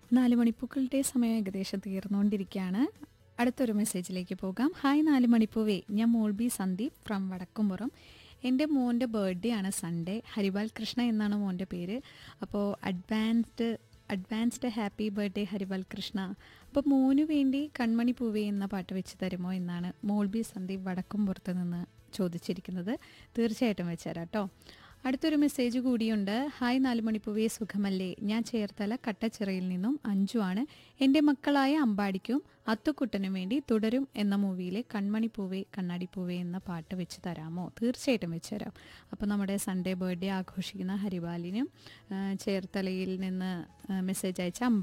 നാല് മണിപ്പൂക്കളുടെ സമയം ഏകദേശം തീർന്നുകൊണ്ടിരിക്കുകയാണ് അടുത്തൊരു മെസ്സേജിലേക്ക് പോകാം ഹായ് നാല് മണിപ്പൂവേ ഞാൻ മോൾബി സന്ദീപ് ഫ്രം വടക്കുംപുറം എൻ്റെ മോൻ്റെ ബർത്ത്ഡേ ആണ് സൺഡേ ഹരിബാൽ കൃഷ്ണ എന്നാണ് മോൻ്റെ പേര് അപ്പോൾ advanced advanced happy birthday Haribal Krishna അപ്പോൾ മോന് വേണ്ടി കൺമണി പൂവേ എന്ന പാട്ട് വെച്ച് തരുമോ എന്നാണ് മോൾബി സന്ദീപ് വടക്കുംപുറത്ത് നിന്ന് ചോദിച്ചിരിക്കുന്നത് തീർച്ചയായിട്ടും വെച്ചുതരാം കേട്ടോ അടുത്തൊരു മെസ്സേജ് കൂടിയുണ്ട് ഹായ് നാലുമണിപ്പൂവേ സുഖമല്ലേ ഞാൻ ചേർത്തല കട്ടച്ചിറയിൽ നിന്നും അഞ്ചു ആണ് എൻ്റെ മക്കളായ അമ്പാടിക്കും അത്തുക്കുട്ടനും വേണ്ടി തുടരും എന്ന മൂവിയിലെ കൺമണിപ്പൂവേ കണ്ണാടിപ്പൂവേ എന്ന പാട്ട് വെച്ച് തരാമോ തീർച്ചയായിട്ടും വെച്ച് തരാം അപ്പോൾ നമ്മുടെ സൺഡേ ബർത്ത്ഡേ ആഘോഷിക്കുന്ന ഹരിബാലിനും ആ, ചേർത്തലയിൽ നിന്ന് മെസ്സേജ് അയച്ച